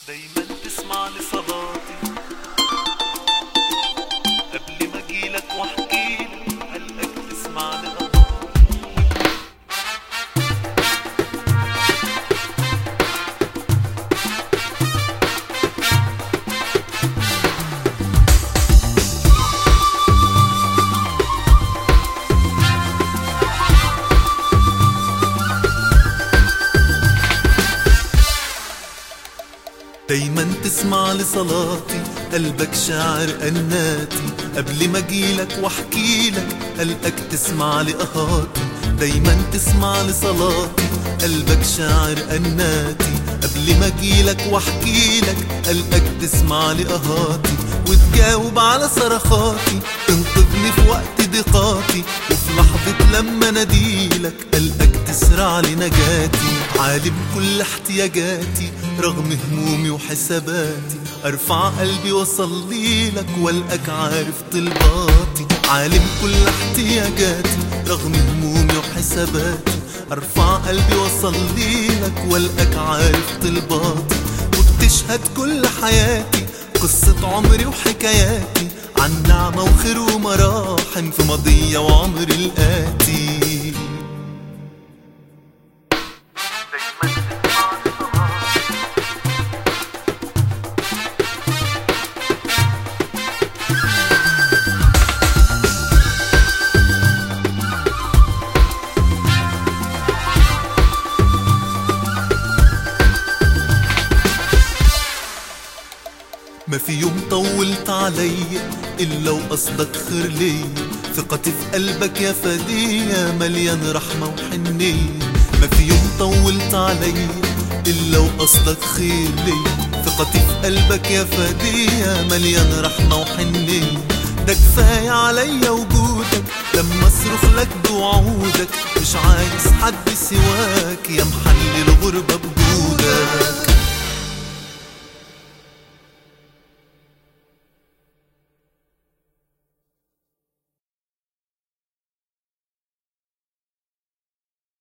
دايما تسمع لصلاتي قبل ما اجيلك واحكيلك قلقك تسمع لأخباري دايما تسمع لصلاتي قلبك شاعر أناتي قبل ما اجيلك واحكيلك قلقك تسمع لقهاتي دايما تسمع لصلاتي قلبك شاعر أناتي قبل ما اجيلك واحكيلك قلقك تسمع لقهاتي وتجاوب على صرخاتي تنقذني في وقت ضيقاتي وفي لحظة لما ناديلك قلقك تسرع لنجاتي عالم كل احتياجاتي رغم همومي وحساباتي ارفع قلبي واصلي لك والقاك عارف طلباتي عالم كل احتياجاتي رغم همومي وحساباتي ارفع قلبي واصلي لك والقاك عارف طلباتي وبتشهد كل حياتي قصة عمري وحكاياتي عن نعمة وخير ومراحم في ماضية وعمري الآتي ما في يوم طولت عليا إلا وقصدك خير ليا ثقتي في قلبك يا فدية مليان رحمة وحنية ما في يوم طولت عليا إلا وقصدك خير ليا ثقتي في قلبك يا فدية مليان رحمة وحنية ده كفاية عليا وجودك لما اصرخ لك بوعودك مش عايز حد سواك يا محل الغربة